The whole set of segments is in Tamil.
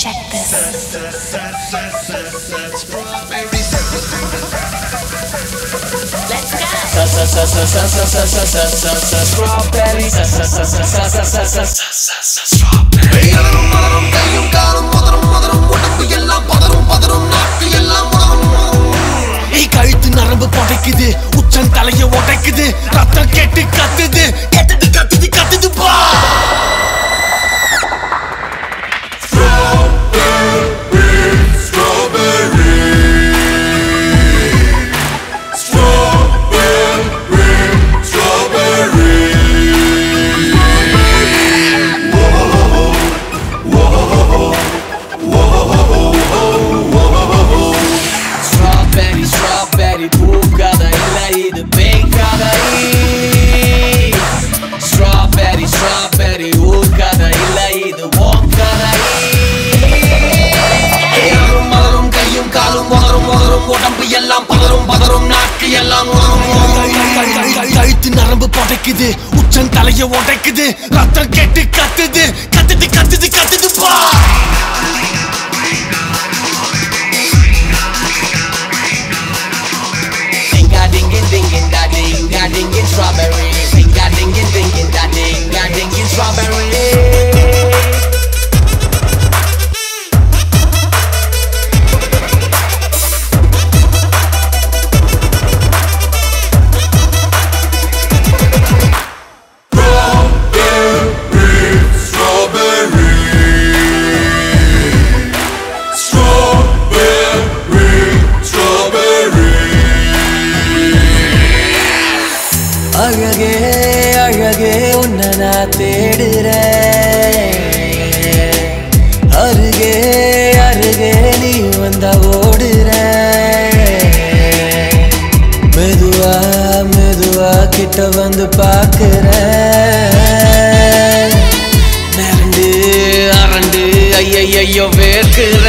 Check this. Let's go. வெயிலும் மலரும் கையும் காலும் முதரும் முதரும் உடம்பு எல்லாம் பதறும் பதறும் நாக்கு எல்லாம் உடரும் நீ கழுத்து நரம்பு புடைக்குது உச்சன் தலைய உடைக்குது ரத்தம் கெட்டு கத்துது கத்துது கத்துது கத்துது பா Strawberry, strawberry, பூக்காத இல்ல இது பேய்க்காத Strawberry, strawberry, ஊக்காத இல்ல இது ஓக்காத வெயிலும் மலரும் கையும் காலும் முதரும் முதரும் உடம்பு எல்லாம் பதறும் பதறும் நாக்கு எல்லாம் உடரும் கழுத்து நரம்பு புடைக்குது உச்சன் தலைய உடைக்குது ரத்தம் கெட்டு கத்துது கத்துது கத்துது கத்துது பா Ding a ding a ding a da ding a ding a strawberry Ding a ding a ding a da ding a ding a strawberry அழகே அழகே உன்னை நான் தேடுறேன் அருகே அருகே நீ வந்தா ஓடுற மெதுவா மெதுவா கிட்ட வந்து பாக்குற மிரண்டு அரண்டு ஐயையோ வேர்க்கிற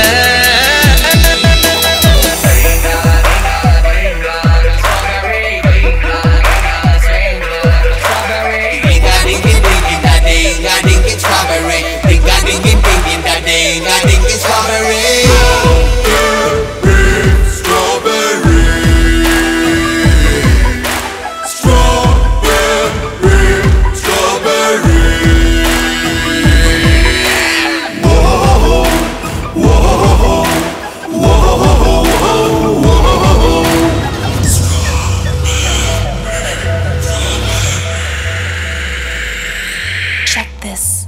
Check this.